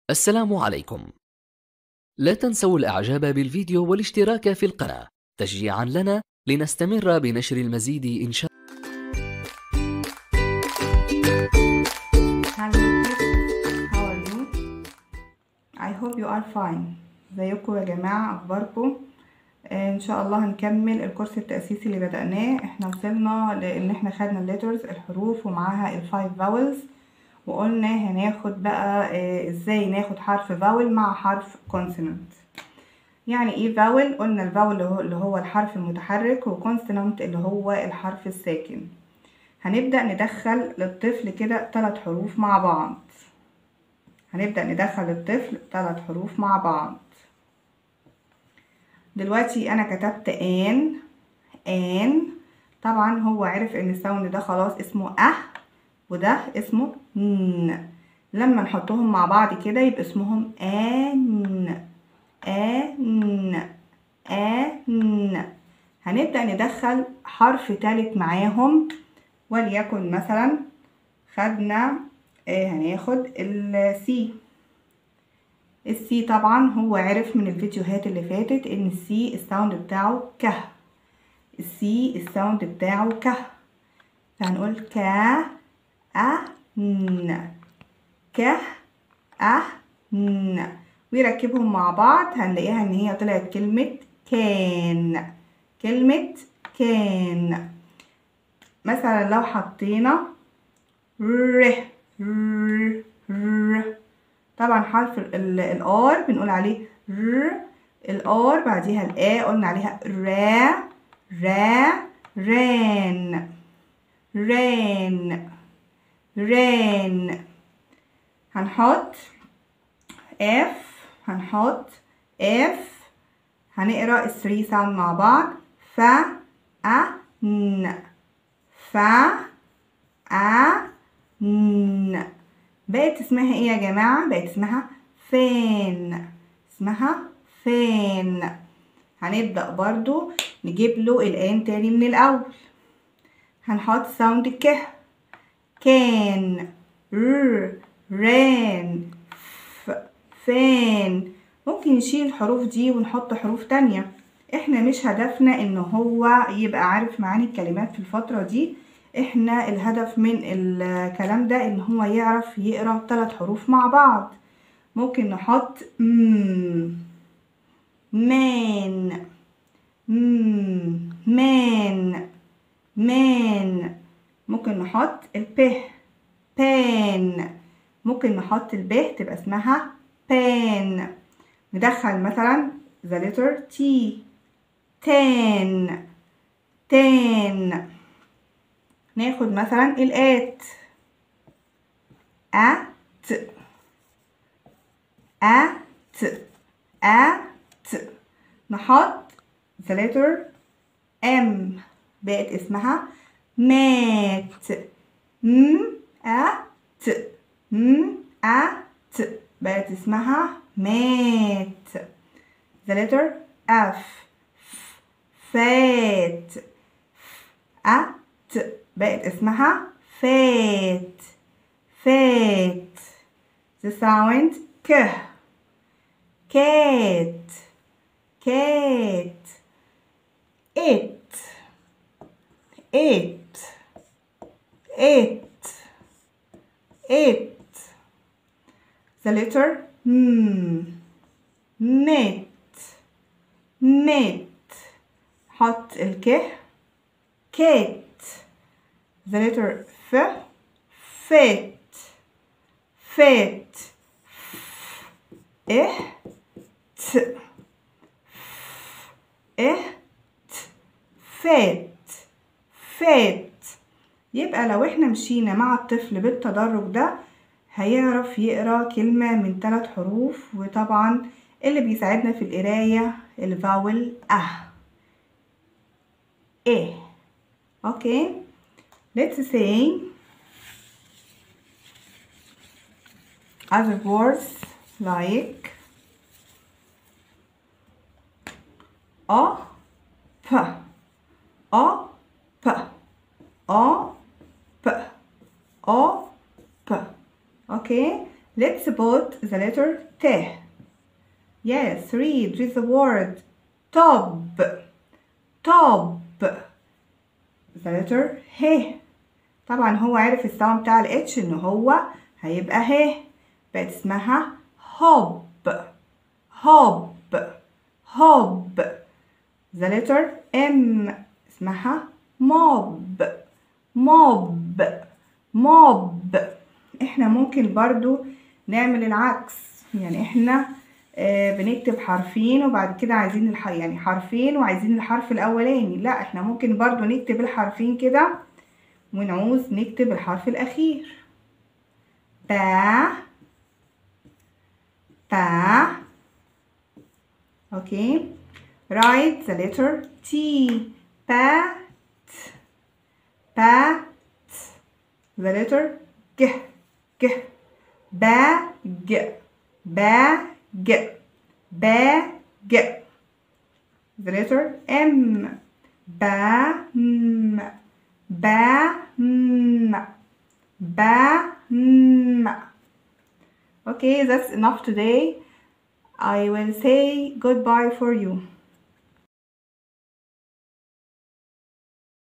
السلام عليكم لا تنسوا الاعجاب بالفيديو والاشتراك في القناة تشجيعا لنا لنستمر بنشر المزيد ان شاء Hello kids, how are you? I hope you are fine. ازيكم يا جماعة اخباركم؟ آه، ان شاء الله هنكمل الكورس التأسيسي اللي بدأناه احنا وصلنا لان احنا خدنا الليترز الحروف ومعاها الفايف فاولز وقلنا هناخد بقى آه، ازاي ناخد حرف فاول مع حرف كونسونانت يعني ايه فاول قلنا الفاول اللي هو- اللي هو الحرف المتحرك وكونسونانت اللي هو الحرف الساكن هنبدأ ندخل للطفل كده ثلاث حروف مع بعض هنبدأ ندخل للطفل ثلاث حروف مع بعض دلوقتي انا كتبت ان ان طبعا هو عرف ان الساوند ده خلاص اسمه اه وده اسمه ن لما نحطهم مع بعض كده يبقى اسمهم ان ان ان هنبدأ ندخل حرف تالت معاهم وليكن مثلا خدنا آه، هناخد السي السي طبعا هو عرف من الفيديوهات اللي فاتت ان السي الساوند بتاعه ك السي الساوند بتاعه ك فهنقول ك أ ن ك أ ن ويركبهم مع بعض هنلاقيها ان هي طلعت كلمة كان كلمة كان مثلا لو حطينا ر ر ر طبعا حرف الار بنقول عليه ر الار بعديها الا قلنا عليها را را ران ران ران هنحط اف هنحط اف هنقرا الثري ساوند مع بعض ف ا ن ف ا ن بقت اسمها ايه يا جماعة بقت اسمها فين اسمها فين هنبدأ برضو نجيب له الآن تاني من الأول هنحط ساوند ك كان ر ران ف فين ممكن نشيل الحروف دي ونحط حروف تانية احنا مش هدفنا ان هو يبقى عارف معاني الكلمات في الفترة دي احنا الهدف من الكلام ده ان هو يعرف يقرا ثلاث حروف مع بعض ممكن نحط م مان م مان مان ممكن نحط الب بان ممكن نحط الب تبقى اسمها بان ندخل مثلا the letter T تان تان ناخد مثلا الآت أت أت أت نحط the letter M بقت اسمها مات م أت م أت بقت اسمها مات the letter F فات أت بقت اسمها فات فات the sound ك كات كات it it it it the letter m met met حط الك كات the letter ف فات فات اه ت اه ت فات فات يبقى لو احنا مشينا مع الطفل بالتدرج ده هيعرف يقرا كلمة من ثلاث حروف وطبعا اللي بيساعدنا في القراية الفاول اه ايه اوكي let's say other words like a p a p a p a p okay let's put the letter T yes read read the word top top the letter ه طبعا هو عرف الساوند بتاع الاتش ان هو هيبقى ه بقت اسمها هوب هوب هوب the letter M اسمها موب موب موب احنا ممكن برضو نعمل العكس يعني احنا آه بنكتب حرفين وبعد كده عايزين الح... يعني حرفين وعايزين الحرف الاولاني لا احنا ممكن برضو نكتب الحرفين كده ونعوز نكتب الحرف الاخير با با okay write the letter T bat bat the letter G G bag bag bag the letter M bam bam bam okay that's enough today I will say goodbye for you